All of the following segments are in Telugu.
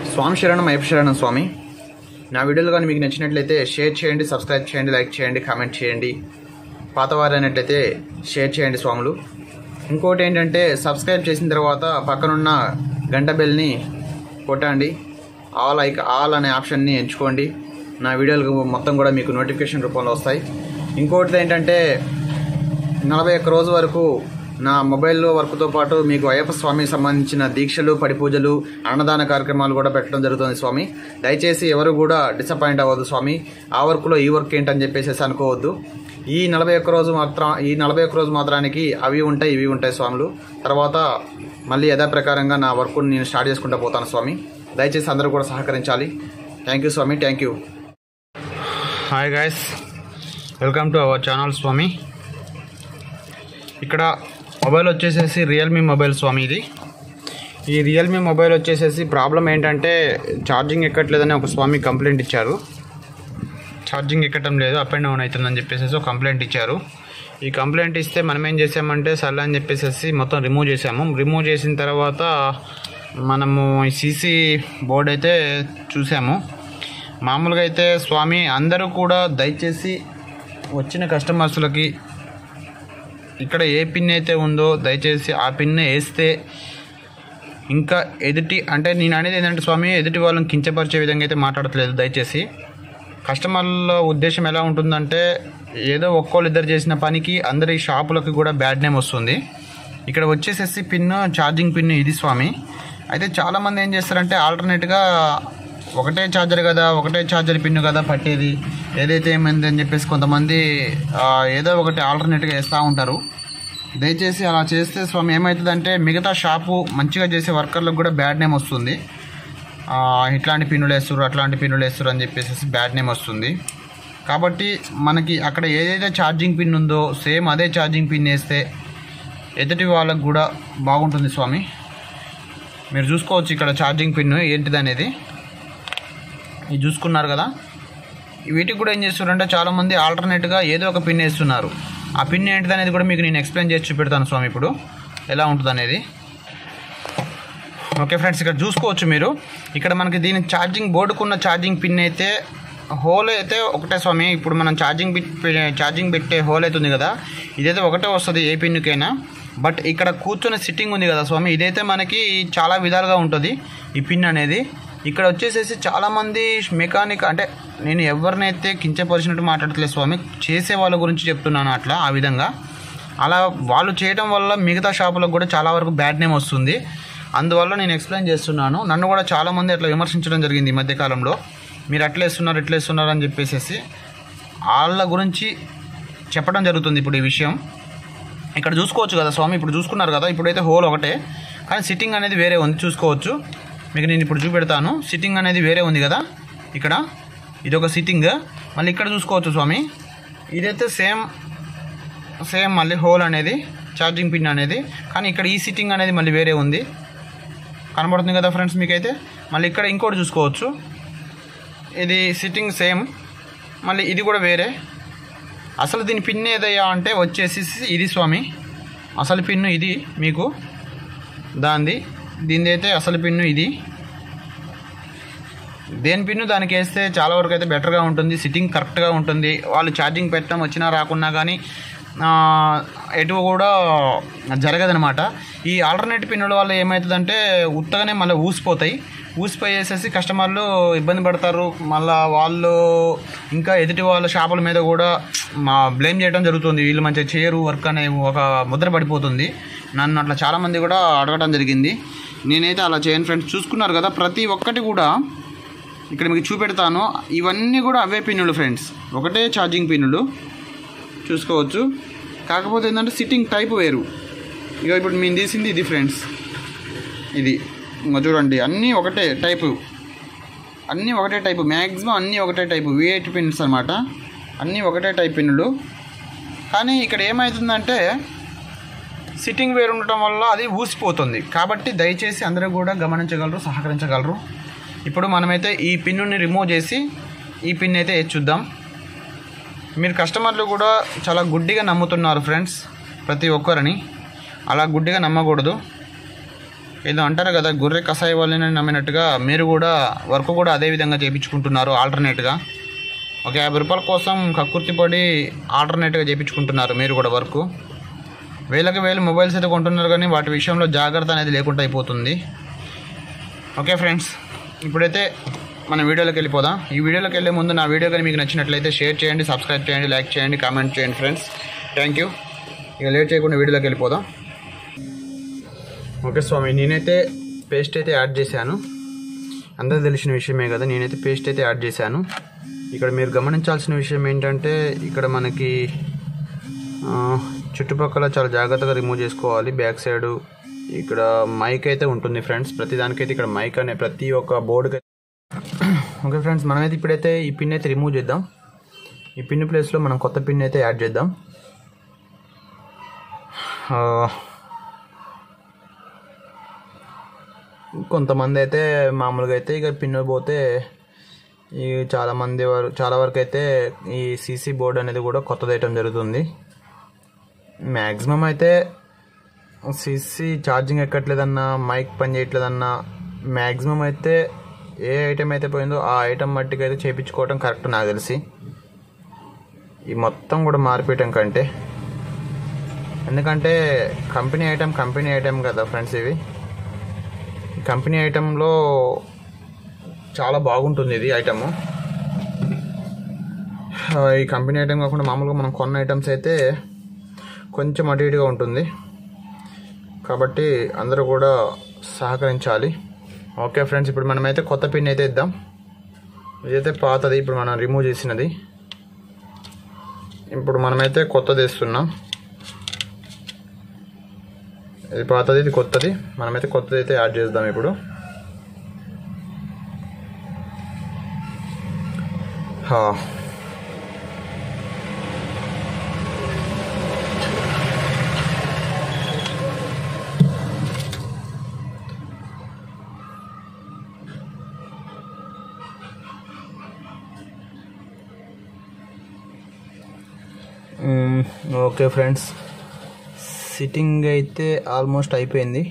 స్వామి శరణం అయ్యప్ప శరణం స్వామి నా వీడియోలు కానీ మీకు నచ్చినట్లయితే షేర్ చేయండి సబ్స్క్రైబ్ చేయండి లైక్ చేయండి కామెంట్ చేయండి పాతవారు అయినట్లయితే షేర్ చేయండి స్వాములు ఇంకోటి ఏంటంటే సబ్స్క్రైబ్ చేసిన తర్వాత పక్కనున్న గంట బెల్ని కొట్టండి ఆల్ ఐక్ ఆల్ అనే ఆప్షన్ని ఎంచుకోండి నా వీడియోలు మొత్తం కూడా మీకు నోటిఫికేషన్ రూపంలో వస్తాయి ఇంకోటి ఏంటంటే నలభై ఒక్క రోజు వరకు నా మొబైల్లో వర్క్తో పాటు మీకు అయ్యప్ప స్వామికి సంబంధించిన దీక్షలు పడిపూజలు అన్నదాన కార్యక్రమాలు కూడా పెట్టడం జరుగుతుంది స్వామి దయచేసి ఎవరు కూడా డిసప్పాయింట్ అవ్వద్దు స్వామి ఆ వర్క్లో ఈ వర్క్ ఏంటని చెప్పేసి అనుకోవద్దు ఈ నలభై ఒక్క రోజు మాత్రం ఈ నలభై ఒక్క రోజు మాత్రానికి అవి ఉంటాయి ఇవి ఉంటాయి స్వాములు తర్వాత మళ్ళీ యథాప్రకారంగా నా వర్క్ని నేను స్టార్ట్ చేసుకుంటూ పోతాను స్వామి దయచేసి అందరూ కూడా సహకరించాలి థ్యాంక్ యూ స్వామి thank you hi guys welcome to our channel స్వామి ఇక్కడ మొబైల్ వచ్చేసేసి రియల్మీ మొబైల్ స్వామి ఇది ఈ రియల్మీ మొబైల్ వచ్చేసేసి ప్రాబ్లం ఏంటంటే ఛార్జింగ్ ఎక్కట్లేదని ఒక స్వామి కంప్లైంట్ ఇచ్చారు ఛార్జింగ్ ఎక్కటం లేదు అప్ అండ్ డౌన్ అవుతుందని చెప్పేసి ఒక కంప్లైంట్ ఇచ్చారు ఈ కంప్లైంట్ ఇస్తే మనం ఏం చేసామంటే సర్లే అని చెప్పేసి మొత్తం రిమూవ్ చేసాము రిమూవ్ చేసిన తర్వాత మనము ఈ సీసీ బోర్డ్ అయితే చూసాము మామూలుగా అయితే స్వామి అందరూ కూడా దయచేసి వచ్చిన కస్టమర్స్లకి ఇక్కడ ఏ పిన్ అయితే ఉందో దయచేసి ఆ పిన్ వేస్తే ఇంకా ఎదుటి అంటే నేను అనేది ఏంటంటే స్వామి ఎదుటి వాళ్ళని కించపరిచే విధంగా అయితే మాట్లాడట్లేదు దయచేసి కస్టమర్ల ఉద్దేశం ఎలా ఉంటుందంటే ఏదో ఒక్కోళ్ళు ఇద్దరు చేసిన పనికి అందరి షాపులకు కూడా బ్యాడ్ నేమ్ వస్తుంది ఇక్కడ వచ్చేసేసి పిన్ ఛార్జింగ్ పిన్ ఇది స్వామి అయితే చాలామంది ఏం చేస్తారంటే ఆల్టర్నేట్గా ఒకటే ఛార్జర్ కదా ఒకటే ఛార్జర్ పిన్ కదా పట్టేది ఏదైతే ఏమైంది అని చెప్పేసి కొంతమంది ఆ, ఏదో ఒకటి ఆల్టర్నేట్గా వేస్తూ ఉంటారు దయచేసి అలా చేస్తే స్వామి ఏమవుతుందంటే మిగతా షాపు మంచిగా చేసే వర్కర్లకు కూడా బ్యాడ్ నేమ్ వస్తుంది ఆ, ఇట్లాంటి పిన్నులు వేస్తారు అట్లాంటి పిన్నులు వేస్తారు అని చెప్పేసి బ్యాడ్ నేమ్ వస్తుంది కాబట్టి మనకి అక్కడ ఏదైతే ఛార్జింగ్ పిన్ ఉందో సేమ్ అదే ఛార్జింగ్ పిన్ వేస్తే ఎదుటి వాళ్ళకు కూడా బాగుంటుంది స్వామి మీరు చూసుకోవచ్చు ఇక్కడ ఛార్జింగ్ పిన్ ఏంటిది అనేది ఇది చూసుకున్నారు కదా వీటికి కూడా ఏం చేస్తున్నారంటే చాలామంది ఆల్టర్నేట్గా ఏదో ఒక పిన్ వేస్తున్నారు ఆ పిన్ ఏంటిది అనేది కూడా మీకు నేను ఎక్స్ప్లెయిన్ చేసి చూపెడతాను స్వామి ఇప్పుడు ఎలా ఉంటుంది అనేది ఓకే ఫ్రెండ్స్ ఇక్కడ చూసుకోవచ్చు మీరు ఇక్కడ మనకి దీని ఛార్జింగ్ బోర్డుకున్న ఛార్జింగ్ పిన్ అయితే హోల్ అయితే ఒకటే స్వామి ఇప్పుడు మనం ఛార్జింగ్ ఛార్జింగ్ పెట్టే హోల్ అయితే ఉంది కదా ఇదైతే ఒకటే వస్తుంది ఏ పిన్కైనా బట్ ఇక్కడ కూర్చొని సిట్టింగ్ ఉంది కదా స్వామి ఇదైతే మనకి చాలా విధాలుగా ఉంటుంది ఈ పిన్ అనేది ఇక్కడ వచ్చేసేసి చాలామంది మెకానిక్ అంటే నేను ఎవరినైతే కించపరిచినట్టు మాట్లాడట్లేదు స్వామి చేసే వాళ్ళ గురించి చెప్తున్నాను అట్లా ఆ విధంగా అలా వాళ్ళు చేయడం వల్ల మిగతా షాపులకు కూడా చాలా వరకు బ్యాడ్ నేమ్ వస్తుంది అందువల్ల నేను ఎక్స్ప్లెయిన్ చేస్తున్నాను నన్ను కూడా చాలామంది అట్లా విమర్శించడం జరిగింది ఈ మధ్యకాలంలో మీరు అట్లా వేస్తున్నారు ఇట్లా వేస్తున్నారు అని చెప్పేసి వాళ్ళ గురించి చెప్పడం జరుగుతుంది ఇప్పుడు ఈ విషయం ఇక్కడ చూసుకోవచ్చు కదా స్వామి ఇప్పుడు చూసుకున్నారు కదా ఇప్పుడైతే హోల్ ఒకటే కానీ సిట్టింగ్ అనేది వేరే ఉంది చూసుకోవచ్చు మీకు నేను ఇప్పుడు చూపెడతాను సిట్టింగ్ అనేది వేరే ఉంది కదా ఇక్కడ ఇది ఒక సిట్టింగ్ మళ్ళీ ఇక్కడ చూసుకోవచ్చు స్వామి ఇదైతే సేమ్ సేమ్ మళ్ళీ హోల్ అనేది ఛార్జింగ్ పిన్ అనేది కానీ ఇక్కడ ఈ సిట్టింగ్ అనేది మళ్ళీ వేరే ఉంది కనబడుతుంది కదా ఫ్రెండ్స్ మీకైతే మళ్ళీ ఇక్కడ ఇంకోటి చూసుకోవచ్చు ఇది సిట్టింగ్ సేమ్ మళ్ళీ ఇది కూడా వేరే అసలు దీని పిన్ ఏదయ్యా అంటే వచ్చేసి ఇది స్వామి అసలు పిన్ను ఇది మీకు దాంది దీనిది అయితే అసలు పిన్ను ఇది దేని పిన్ను దానికి వేస్తే చాలా వరకు అయితే బెటర్గా ఉంటుంది సిట్టింగ్ కరెక్ట్గా ఉంటుంది వాళ్ళు ఛార్జింగ్ పెట్టడం వచ్చినా రాకున్నా కానీ ఆ, ఎటు కూడా జరగదనమాట ఈ ఆల్టర్నేట్ పిన్నుల వల్ల ఏమవుతుందంటే ఉత్తగానే మళ్ళీ ఊసిపోతాయి ఊసిపోయేసేసి కస్టమర్లు ఇబ్బంది పడతారు మళ్ళీ వాళ్ళు ఇంకా ఎదుటి వాళ్ళ షాపుల మీద కూడా మా బ్లేమ్ చేయడం జరుగుతుంది వీళ్ళు మంచిగా చేయరు వర్క్ అనే ఒక ముద్ర పడిపోతుంది నన్ను అట్లా చాలామంది కూడా అడగడం జరిగింది నేనైతే అలా చేయను ఫ్రెండ్స్ చూసుకున్నారు కదా ప్రతి ఒక్కటి కూడా ఇక్కడ మీకు చూపెడతాను ఇవన్నీ కూడా అవే పిన్నులు ఫ్రెండ్స్ ఒకటే ఛార్జింగ్ పిన్నులు చూసుకోవచ్చు కాకపోతే ఏంటంటే సిట్టింగ్ టైప్ వేరు ఇక ఇప్పుడు మేము తీసింది ఇది ఫ్రెండ్స్ ఇది ఇంకా చూడండి అన్నీ ఒకటే టైపు అన్నీ ఒకటే టైపు మ్యాక్సిమం అన్నీ ఒకటే టైపు విఐటి పిన్స్ అనమాట అన్నీ ఒకటే టైప్ పిన్నులు కానీ ఇక్కడ ఏమవుతుందంటే సిట్టింగ్ వేరు ఉండటం వల్ల అది ఊసిపోతుంది కాబట్టి దయచేసి అందరూ కూడా గమనించగలరు సహకరించగలరు ఇప్పుడు మనమైతే ఈ పిన్నుని రిమూవ్ చేసి ఈ పిన్ అయితే వేసి చూద్దాం మీరు కస్టమర్లు కూడా చాలా గుడ్డిగా నమ్ముతున్నారు ఫ్రెండ్స్ ప్రతి ఒక్కరిని అలా గుడ్డిగా నమ్మకూడదు ఏదో అంటారు కదా గొర్రె కషాయ వాళ్ళని నమ్మినట్టుగా మీరు కూడా వర్క్ కూడా అదే విధంగా చేయించుకుంటున్నారు ఆల్టర్నేట్గా ఒక యాభై రూపాయల కోసం కక్కుర్తి పడి ఆల్టర్నేట్గా చేయించుకుంటున్నారు మీరు కూడా వర్క్ వేలకు వేలు మొబైల్స్ అయితే కొంటున్నారు కానీ వాటి విషయంలో జాగ్రత్త అనేది లేకుండా అయిపోతుంది ఓకే ఫ్రెండ్స్ ఇప్పుడైతే మన వీడియోలోకి వెళ్ళిపోదాం ఈ వీడియోలోకి వెళ్ళే ముందు నా వీడియో కానీ మీకు నచ్చినట్లయితే షేర్ చేయండి సబ్స్క్రైబ్ చేయండి లైక్ చేయండి కామెంట్ చేయండి ఫ్రెండ్స్ థ్యాంక్ యూ ఇక లేట్ చేయకుండా వీడియోలోకి వెళ్ళిపోదాం ఓకే స్వామి నేనైతే పేస్ట్ అయితే యాడ్ చేశాను అందరూ తెలిసిన విషయమే కదా నేనైతే పేస్ట్ అయితే యాడ్ చేశాను ఇక్కడ మీరు గమనించాల్సిన విషయం ఏంటంటే ఇక్కడ మనకి ఆ, చుట్టుపక్కల చాలా జాగ్రత్తగా రిమూవ్ చేసుకోవాలి బ్యాక్ సైడ్ ఇక్కడ మైక్ అయితే ఉంటుంది ఫ్రెండ్స్ ప్రతి దానికైతే ఇక్కడ మైక్ అనే ప్రతి ఒక్క బోర్డుకి ఓకే ఫ్రెండ్స్ మనమైతే ఇప్పుడైతే ఈ పిన్ అయితే రిమూవ్ చేద్దాం ఈ పిన్ ప్లేస్లో మనం కొత్త పిన్ అయితే యాడ్ చేద్దాం ఆ, కొంతమంది అయితే మామూలుగా అయితే ఇక పిన్ పోతే ఈ చాలా మంది వారు చాలా వరకు అయితే ఈ సీసీ బోర్డ్ అనేది కూడా కొత్తది వేయటం జరుగుతుంది మ్యాక్సిమం అయితే సీసీ ఛార్జింగ్ ఎక్కట్లేదన్నా మైక్ పని చేయట్లేదన్నా మ్యాక్సిమం అయితే ఏ ఐటెం అయితే పోయిందో ఆ ఐటెం మట్టికి అయితే చేయించుకోవడం కరెక్ట్ నాకు తెలిసి ఈ మొత్తం కూడా మార్పేయటం కంటే ఎందుకంటే కంపెనీ ఐటెం కంపెనీ ఐటెం కదా ఫ్రెండ్స్ ఇవి ఈ కంపెనీ ఐటెంలో చాలా బాగుంటుంది ఇది ఐటము ఆ, ఈ కంపెనీ ఐటెం కాకుండా మామూలుగా మనం కొన్న ఐటమ్స్ అయితే కొంచెం అటు ఇటుగా ఉంటుంది కాబట్టి అందరూ కూడా సహకరించాలి ఓకే ఫ్రెండ్స్ ఇప్పుడు మనమైతే కొత్త పిన్ అయితే ఇద్దాం ఇదైతే పాతది ఇప్పుడు మనం రిమూవ్ చేసినది ఇప్పుడు మనమైతే కొత్తది ఇస్తున్నాం ఇది పాతది ఇది కొత్తది మనమైతే కొత్తది అయితే యాడ్ చేద్దాం ఇప్పుడు హా. మ్మ్, ఓకే ఫ్రెండ్స్ సిట్టింగ్ అయితే ఆల్మోస్ట్ అయిపోయింది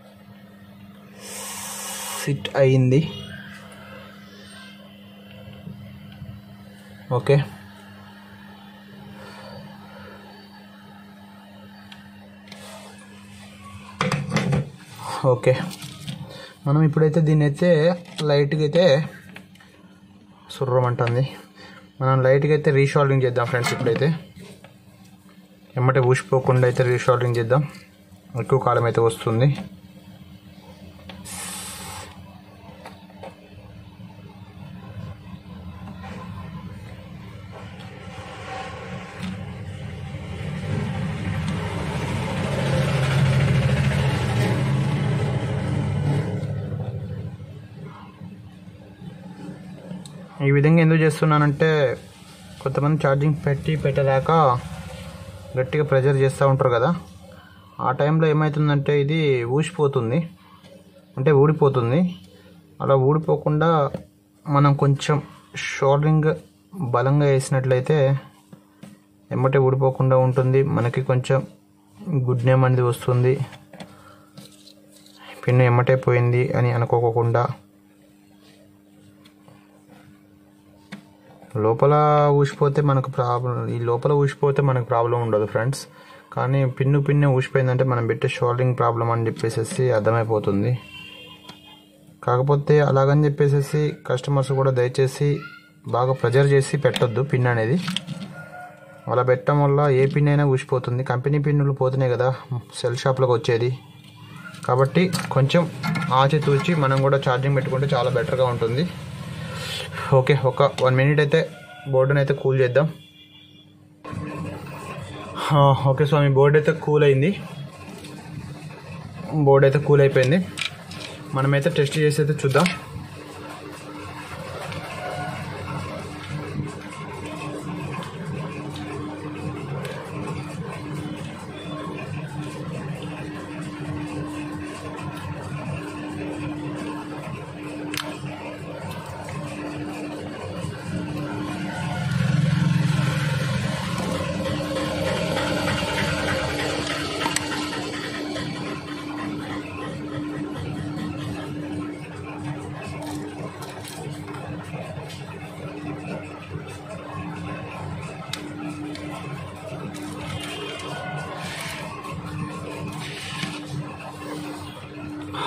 సిట్ అయింది ఓకే ఓకే మనం ఇప్పుడైతే దీన్ని అయితే లైట్గా అయితే సుర్రమంటుంది మనం లైట్గా అయితే రీషాల్వింగ్ చేద్దాం ఫ్రెండ్స్ ఇప్పుడైతే ఎమ్మటే ఊసిపోకుండా అయితే రీషాల్వింగ్ చేద్దాం ఎక్కువ కాలం అయితే వస్తుంది ఈ విధంగా ఎందుకు చేస్తున్నానంటే కొంతమంది ఛార్జింగ్ పెట్టి పెట్టలేక గట్టిగా ప్రెజర్ చేస్తూ ఉంటారు కదా ఆ టైంలో ఏమవుతుందంటే ఇది ఊసిపోతుంది అంటే ఊడిపోతుంది అలా ఊడిపోకుండా మనం కొంచెం షోల్డరింగ్ బలంగా వేసినట్లయితే ఎమ్మటే ఊడిపోకుండా ఉంటుంది మనకి కొంచెం గుడ్ నేమ్ అనేది వస్తుంది పిన్ను ఎమ్మటే పోయింది అని అనుకోకుండా లోపల ఊసిపోతే మనకు ప్రాబ్లం ఈ లోపల ఊసిపోతే మనకు ప్రాబ్లం ఉండదు ఫ్రెండ్స్ కానీ పిన్ను పిన్నే ఊసిపోయిందంటే మనం పెట్టే షోల్డరింగ్ ప్రాబ్లం అని చెప్పేసి అర్థమైపోతుంది కాకపోతే అలాగని చెప్పేసి కస్టమర్స్ కూడా దయచేసి బాగా ప్రెజర్ చేసి పెట్టొద్దు పిన్ అనేది అలా పెట్టడం వల్ల ఏ పిన్ అయినా ఊసిపోతుంది కంపెనీ పిన్నులు పోతున్నాయి కదా సెల్ షాప్లోకి వచ్చేది కాబట్టి కొంచెం ఆచితూచి మనం కూడా ఛార్జింగ్ పెట్టుకుంటే చాలా బెటర్గా ఉంటుంది ఓకే ఒక వన్ మినిట్ అయితే బోర్డుని అయితే కూల్ చేద్దాం ఆ, ఓకే స్వామి బోర్డు అయితే కూల్ అయింది బోర్డు అయితే కూల్ అయిపోయింది మనమైతే టెస్ట్ చేసి అయితే చూద్దాం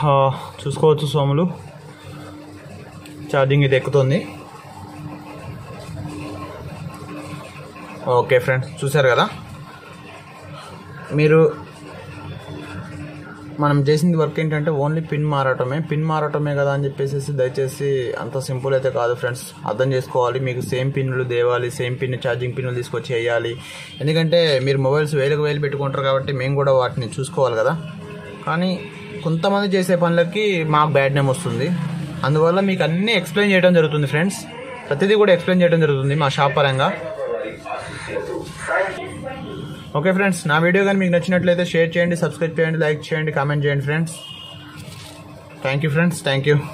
ఆ, చూసుకోవచ్చు సోములు ఛార్జింగ్ ఇది ఎక్కుతుంది ఓకే ఫ్రెండ్స్ చూసారు కదా మీరు మనం చేసింది వర్క్ ఏంటంటే ఓన్లీ పిన్ మారటమే పిన్ మారటమే కదా అని చెప్పేసి దయచేసి అంత సింపుల్ అయితే కాదు ఫ్రెండ్స్ అర్థం చేసుకోవాలి మీకు సేమ్ పిన్లు దేవాలి సేమ్ పిన్ ఛార్జింగ్ పిన్లు తీసుకొచ్చి వేయాలి ఎందుకంటే మీరు మొబైల్స్ వేలకు వేలు పెట్టుకుంటారు కాబట్టి మేము కూడా వాటిని చూసుకోవాలి కదా కానీ కొంతమంది చేసే పనులకి మాకు బ్యాడ్ నేమ్ వస్తుంది అందువల్ల మీకు అన్నీ ఎక్స్ప్లెయిన్ చేయడం జరుగుతుంది ఫ్రెండ్స్ ప్రతిదీ కూడా ఎక్స్ప్లెయిన్ చేయడం జరుగుతుంది మా షాప్ పరంగా ఓకే ఫ్రెండ్స్ నా వీడియో కానీ మీకు నచ్చినట్లయితే షేర్ చేయండి సబ్స్క్రైబ్ చేయండి లైక్ చేయండి కామెంట్ చేయండి friends thank you friends thank you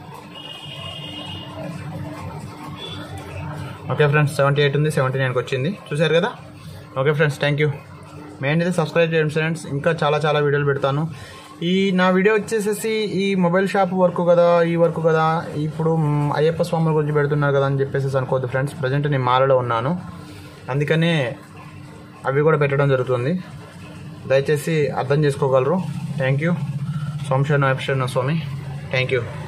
okay friends seventy eight ఉంది సెవెంటీ నైన్కి వచ్చింది చూశారు కదా okay friends thank you main అయితే సబ్స్క్రైబ్ చేయండి ఫ్రెండ్స్ ఇంకా చాలా చాలా వీడియోలు పెడతాను ఈ నా వీడియో వచ్చేసేసి ఈ మొబైల్ షాప్ వర్క్ కదా ఈ వర్క్ కదా ఇప్పుడు మ్, అయ్యప్ప స్వాముల గురించి పెడుతున్నారు కదా అని చెప్పేసి అనుకోవద్దు ఫ్రెండ్స్ ప్రజెంట్ నేను మాలలో ఉన్నాను అందుకనే అవి కూడా పెట్టడం జరుగుతుంది దయచేసి అర్థం చేసుకోగలరు థ్యాంక్ యూ సోమశరణ వెంకటేశ్వర స్వామి థ్యాంక్ యూ